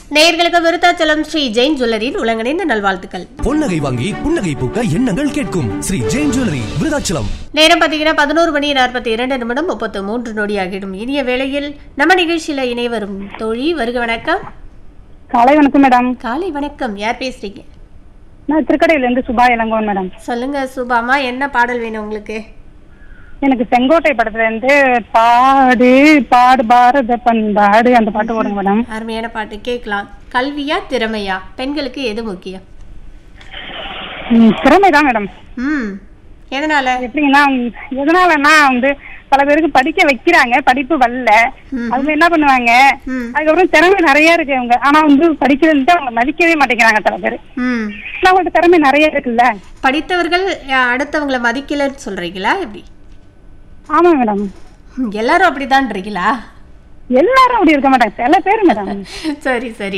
நேயர்களுக்கு விருத்தாச்சலம் ஸ்ரீ ஜெயின் ஜுவல்லரியின் உலகணிந்த நல்வாழ்த்துக்கள் பொன்னகை வாங்கி புன்னகை பூக்க எண்ணங்கள் கேட்கும் ஸ்ரீ ஜெயின் ஜுவல்லரி விருதாச்சலம் நேரம் பார்த்தீங்கன்னா பதினோரு மணி நாற்பத்தி இரண்டு நிமிடம் முப்பத்து மூன்று நொடி ஆகிடும் இனிய வேளையில் நம்ம நிகழ்ச்சியில இணை வரும் தோழி வருக வணக்கம் காலை வணக்கம் மேடம் காலை வணக்கம் யார் பேசுறீங்க நான் திருக்கடையில இருந்து சுபா இளங்கோவன் மேடம் சொல்லுங்க சுபாமா என்ன பாடல் வேணும் உங்களுக்கு எனக்கு செங்கோட்டை படத்துல இருந்து பாடு பாடு பாரத பண்பாடு அந்த பாட்டு போடுங்க மேடம் அருமையான பாட்டு கேட்கலாம் கல்வியா திறமையா பெண்களுக்கு எது முக்கியம் ம், திறமைதான் மேடம் ம் எதனால எப்படின்னா ம், எதனாலன்னா வந்து பல பேருக்கு படிக்க வைக்கிறாங்க படிப்பு வரல ம். அவங்க என்ன பண்ணுவாங்க ம் அதுக்கப்புறம் திறமை நிறைய இருக்கு அவங்க ஆனா வந்து படிக்கிறதுக்கு அவங்க மதிக்கவே மாட்டேங்கிறாங்க சில பேர் ம் ஆனா அவங்கள்ட்ட திறமை நிறைய இருக்குல்ல படித்தவர்கள் அஹ், அடுத்தவங்களை மதிக்கலன்னு சொல்றீங்களா எப்படி ஆமா மேடம் ம், எல்லாரும் அப்படிதான்றீங்களா எல்லாரும் அப்படி இருக்க மாட்டாங்க சில பேர் மேடம் சரி சரி